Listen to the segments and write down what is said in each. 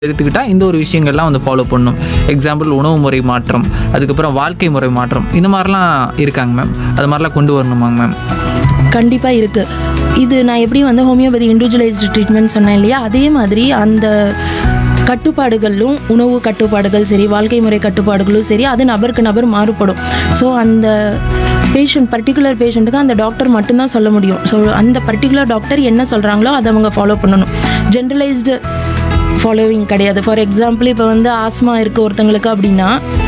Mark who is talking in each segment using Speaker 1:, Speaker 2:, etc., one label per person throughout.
Speaker 1: எடுத்துக்கிட்டால் இந்த ஒரு விஷயங்கள்லாம் வந்து ஃபாலோ பண்ணணும் எக்ஸாம்பிள் உணவு முறை மாற்றம் அதுக்கப்புறம் வாழ்க்கை முறை மாற்றம் இந்த மாதிரிலாம் இருக்காங்க மேம் அது மாதிரிலாம் கொண்டு வரணுமாங்க மேம்
Speaker 2: கண்டிப்பாக இருக்குது இது நான் எப்படி வந்து ஹோமியோபதி இண்டிவிஜுவலைஸ்டு ட்ரீட்மெண்ட் சொன்னேன் இல்லையா அதே மாதிரி அந்த கட்டுப்பாடுகளும் உணவு கட்டுப்பாடுகள் சரி வாழ்க்கை முறை கட்டுப்பாடுகளும் சரி அது நபருக்கு நபர் மாறுபடும் ஸோ அந்த பேஷண்ட் பர்டிகுலர் பேஷண்ட்டுக்கு அந்த டாக்டர் மட்டும்தான் சொல்ல முடியும் ஸோ அந்த பர்டிகுலர் டாக்டர் என்ன சொல்கிறாங்களோ அதை அவங்க ஃபாலோ பண்ணணும் ஜென்ரலைஸ்டு ஃபாலோவிங் கிடையாது ஃபார் எக்ஸாம்பிள் இப்போ வந்து ஆஸ்மா இருக்குது ஒருத்தங்களுக்கு அப்படின்னா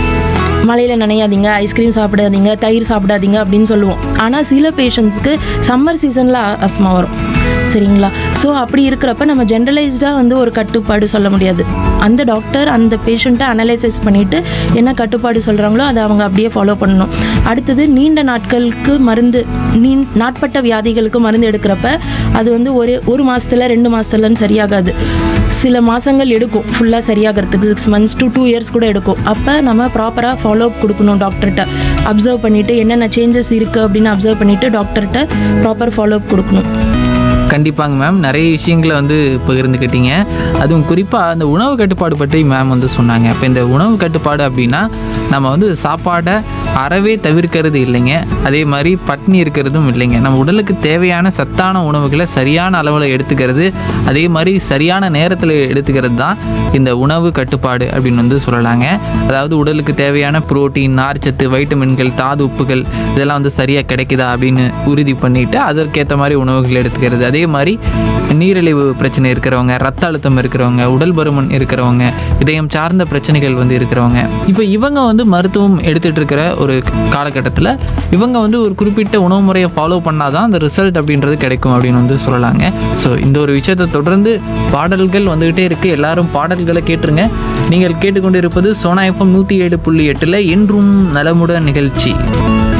Speaker 2: மழையில் நனையாதீங்க ஐஸ்கிரீம் சாப்பிடாதீங்க தயிர் சாப்பிடாதீங்க அப்படின்னு சொல்லுவோம் ஆனால் சில பேஷண்ட்ஸ்க்கு சம்மர் சீசனில் அஸ்மா வரும் சரிங்களா ஸோ அப்படி இருக்கிறப்ப நம்ம ஜென்ரலைஸ்டாக வந்து ஒரு கட்டுப்பாடு சொல்ல முடியாது அந்த டாக்டர் அந்த பேஷண்ட்டை அனலைசிஸ் பண்ணிவிட்டு என்ன கட்டுப்பாடு சொல்கிறாங்களோ அதை அவங்க அப்படியே ஃபாலோ பண்ணணும் அடுத்தது நீண்ட நாட்களுக்கு மருந்து நீ நாட்பட்ட வியாதிகளுக்கு மருந்து எடுக்கிறப்ப அது வந்து ஒரு ஒரு மாதத்தில் ரெண்டு மாதத்துலன்னு சரியாகாது சில மாதங்கள் எடுக்கும் ஃபுல்லாக சரியாகிறதுக்கு six months to two years கூட எடுக்கும் அப்போ நம்ம ப்ராப்பராக ஃபாலோ அப் கொடுக்கணும் டாக்டர்கிட்ட அப்சர்வ் பண்ணிவிட்டு என்னென்ன சேஞ்சஸ் இருக்குது அப்படின்னு அப்சர்வ் பண்ணிவிட்டு டாக்டர்கிட்ட ப்ராப்பர் ஃபாலோ அப் கொடுக்கணும்
Speaker 1: கண்டிப்பாங்க மேம் நிறைய விஷயங்களை வந்து பகிர்ந்துக்கிட்டீங்க அதுவும் குறிப்பாக அந்த உணவு கட்டுப்பாடு பற்றி மேம் வந்து சொன்னாங்க இப்போ இந்த உணவு கட்டுப்பாடு அப்படின்னா நம்ம வந்து சாப்பாடை அறவே தவிர்க்கிறது இல்லைங்க அதே மாதிரி பட்னி இருக்கிறதும் இல்லைங்க நம்ம உடலுக்கு தேவையான சத்தான உணவுகளை சரியான அளவில் எடுத்துக்கிறது அதே மாதிரி சரியான நேரத்தில் எடுத்துக்கிறது தான் இந்த உணவு கட்டுப்பாடு அப்படின்னு வந்து சொல்லலாங்க அதாவது உடலுக்கு தேவையான புரோட்டீன் நார்ச்சத்து வைட்டமின்கள் தாது உப்புகள் இதெல்லாம் வந்து சரியாக கிடைக்குதா அப்படின்னு உறுதி பண்ணிட்டு அதற்கேற்ற மாதிரி உணவுகள் எடுத்துக்கிறது அதே மாதிரி நீரிழிவு பிரச்சனை இருக்கிறவங்க ரத்த அழுத்தம் இருக்கிறவங்க உடல் பருமன் இருக்கிறவங்க இதயம் சார்ந்த பிரச்சனைகள் வந்து இருக்கிறவங்க இப்போ இவங்க வந்து மருத்துவம் எடுத்துட்டு இருக்கிற ஒரு காலகட்டத்தில் இவங்க வந்து ஒரு குறிப்பிட்ட உணவு முறையை ஃபாலோ பண்ணாதான் அந்த ரிசல்ட் அப்படின்றது கிடைக்கும் அப்படின்னு வந்து சொல்லலாங்க ஸோ இந்த ஒரு விஷயத்தை தொடர்ந்து பாடல்கள் வந்துகிட்டே இருக்கு எல்லாரும் பாடல்களை கேட்டுருங்க நீங்கள் கேட்டுக்கொண்டிருப்பது சோனா எஃப்எம் நூற்றி ஏழு புள்ளி எட்டில் என்றும் நலமுடன் நிகழ்ச்சி